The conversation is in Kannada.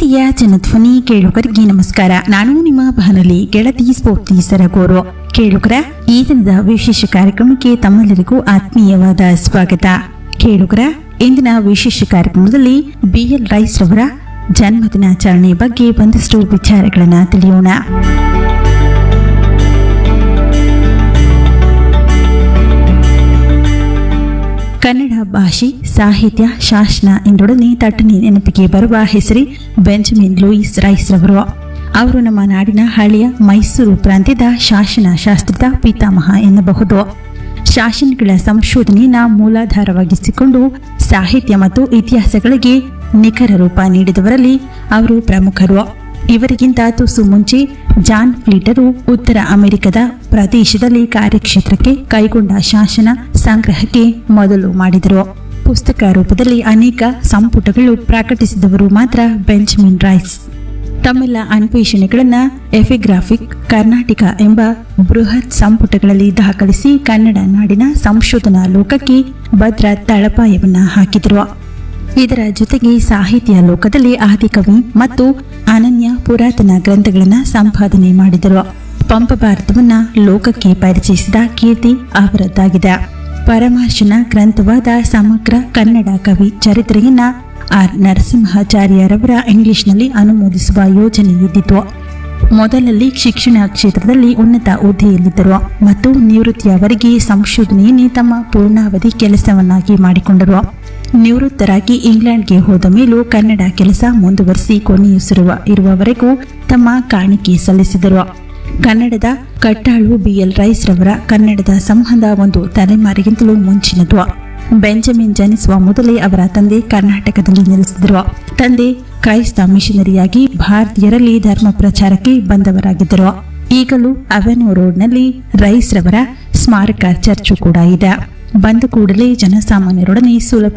ಪ್ರೀತಿಯ ಜನಧ್ವನಿ ಕೇಳುಗರಿಗೆ ನಮಸ್ಕಾರ ನಾನು ನಿಮ್ಮ ಬಾನಲಿ ಗೆಳತಿ ಸ್ಫೂರ್ತಿ ಸರಗೂರು ಕೇಳುಗರ ಈ ದಿನದ ವಿಶೇಷ ಕಾರ್ಯಕ್ರಮಕ್ಕೆ ತಮ್ಮೆಲ್ಲರಿಗೂ ಆತ್ಮೀಯವಾದ ಸ್ವಾಗತ ಕೇಳುಗರ ಇಂದಿನ ವಿಶೇಷ ಕಾರ್ಯಕ್ರಮದಲ್ಲಿ ಬಿಎಲ್ ರೈಸ್ ರವರ ಜನ್ಮದಿನಾಚರಣೆ ಬಗ್ಗೆ ಒಂದಷ್ಟು ವಿಚಾರಗಳನ್ನ ತಿಳಿಯೋಣ ಕನ್ನಡ ಭಾಷೆ ಸಾಹಿತ್ಯ ಶಾಸನ ಎಂದೊಡನೆ ತಟ್ಟನೆ ನೆನಪಿಗೆ ಬರುವ ಹೆಸರೇ ಬೆಂಜಮಿನ್ ಲೂಯಿಸ್ ರೈಸ್ ರವರು ಅವರು ನಮ್ಮ ನಾಡಿನ ಹಳೆಯ ಮೈಸೂರು ಪ್ರಾಂತ್ಯದ ಶಾಸನ ಶಾಸ್ತ್ರದ ಪಿತಾಮಹ ಎನ್ನಬಹುದು ಶಾಸನಗಳ ಸಂಶೋಧನೆಯನ್ನ ಮೂಲಾಧಾರವಾಗಿಸಿಕೊಂಡು ಸಾಹಿತ್ಯ ಮತ್ತು ಇತಿಹಾಸಗಳಿಗೆ ನಿಖರ ರೂಪ ನೀಡಿದವರಲ್ಲಿ ಅವರು ಪ್ರಮುಖರು ಇವರಿಗಿಂತ ತುಸು ಮುಂಚೆ ಜಾನ್ ಫ್ಲೀಟರು ಉತ್ತರ ಅಮೆರಿಕದ ಪ್ರದೇಶದಲ್ಲಿ ಕಾರ್ಯಕ್ಷೇತ್ರಕ್ಕೆ ಕೈಗೊಂಡ ಶಾಸನ ಸಂಗ್ರಹಕ್ಕೆ ಮೊದಲು ಮಾಡಿದರು ಪುಸ್ತಕ ರೂಪದಲ್ಲಿ ಅನೇಕ ಸಂಪುಟಗಳು ಪ್ರಕಟಿಸಿದವರು ಮಾತ್ರ ಬೆಂಜಮಿನ್ ರೈಸ್ ತಮ್ಮೆಲ್ಲ ಅನ್ವೇಷಣೆಗಳನ್ನ ಎಫಿಗ್ರಾಫಿಕ್ ಕರ್ನಾಟಕ ಎಂಬ ಬೃಹತ್ ಸಂಪುಟಗಳಲ್ಲಿ ದಾಖಲಿಸಿ ಕನ್ನಡ ನಾಡಿನ ಸಂಶೋಧನಾ ಲೋಕಕ್ಕೆ ಭದ್ರ ತಳಪಾಯವನ್ನ ಹಾಕಿದರು ಇದರ ಜೊತೆಗೆ ಸಾಹಿತ್ಯ ಲೋಕದಲ್ಲಿ ಆದಿಕವಿ ಮತ್ತು ಅನನ್ಯ ಪುರಾತನ ಗ್ರಂಥಗಳನ್ನ ಸಂಪಾದನೆ ಮಾಡಿದರು ಪಂಪ ಭಾರತವನ್ನ ಲೋಕಕ್ಕೆ ಪರಿಚಯಿಸಿದ ಕೀರ್ತಿ ಅವರದ್ದಾಗಿದೆ ಪರಮಾರ್ಶನ ಗ್ರಂಥವಾದ ಸಮಗ್ರ ಕನ್ನಡ ಕವಿ ಚರಿತ್ರೆಯನ್ನ ಆರ್ ನರಸಿಂಹಾಚಾರ್ಯರವರ ಇಂಗ್ಲಿಷ್ನಲ್ಲಿ ಅನುಮೋದಿಸುವ ಯೋಜನೆ ಇದ್ದಿತು ಮೊದಲಲ್ಲಿ ಶಿಕ್ಷಣ ಕ್ಷೇತ್ರದಲ್ಲಿ ಉನ್ನತ ಹುದ್ದೆಯಲ್ಲಿದ್ದರು ಮತ್ತು ನಿವೃತ್ತಿಯವರೆಗೆ ಸಂಶೋಧನೆಯನ್ನೇ ತಮ್ಮ ಪೂರ್ಣಾವಧಿ ಕೆಲಸವನ್ನಾಗಿ ಮಾಡಿಕೊಂಡರು ನಿವೃತ್ತರಾಗಿ ಇಂಗ್ಲೆಂಡ್ಗೆ ಹೋದ ಮೇಲೂ ಕನ್ನಡ ಕೆಲಸ ಮುಂದುವರಿಸಿ ಕೊನೆಯುಸಿರುವ ಇರುವವರೆಗೂ ತಮ್ಮ ಕಾಣಿಕೆ ಸಲ್ಲಿಸಿದರು ಕನ್ನಡದ ಕಟ್ಟಾಳು ಬಿಎಲ್ ರೈಸ್ ರವರ ಕನ್ನಡದ ಸಂಬಂಧ ಒಂದು ತಲೆಮಾರಿಗಿಂತಲೂ ಮುಂಚಿನದು ಬೆಂಜಮಿನ್ ಜನಿಸುವ ಮೊದಲೇ ಅವರ ತಂದೆ ಕರ್ನಾಟಕದಲ್ಲಿ ನೆಲೆಸಿದರು ತಂದೆ ಕ್ರೈಸ್ತ ಮಿಷನರಿಯಾಗಿ ಭಾರತೀಯರಲ್ಲಿ ಧರ್ಮ ಪ್ರಚಾರಕ್ಕೆ ಬಂದವರಾಗಿದ್ದರು ಈಗಲೂ ಅವೆನ್ಯೂ ರೋಡ್ನಲ್ಲಿ ರೈಸ್ ರವರ ಸ್ಮಾರಕ ಚರ್ಚು ಕೂಡ ಇದೆ ಬಂದ ಕೂಡಲೇ ಜನಸಾಮಾನ್ಯರೊಡನೆ ಸುಲಭ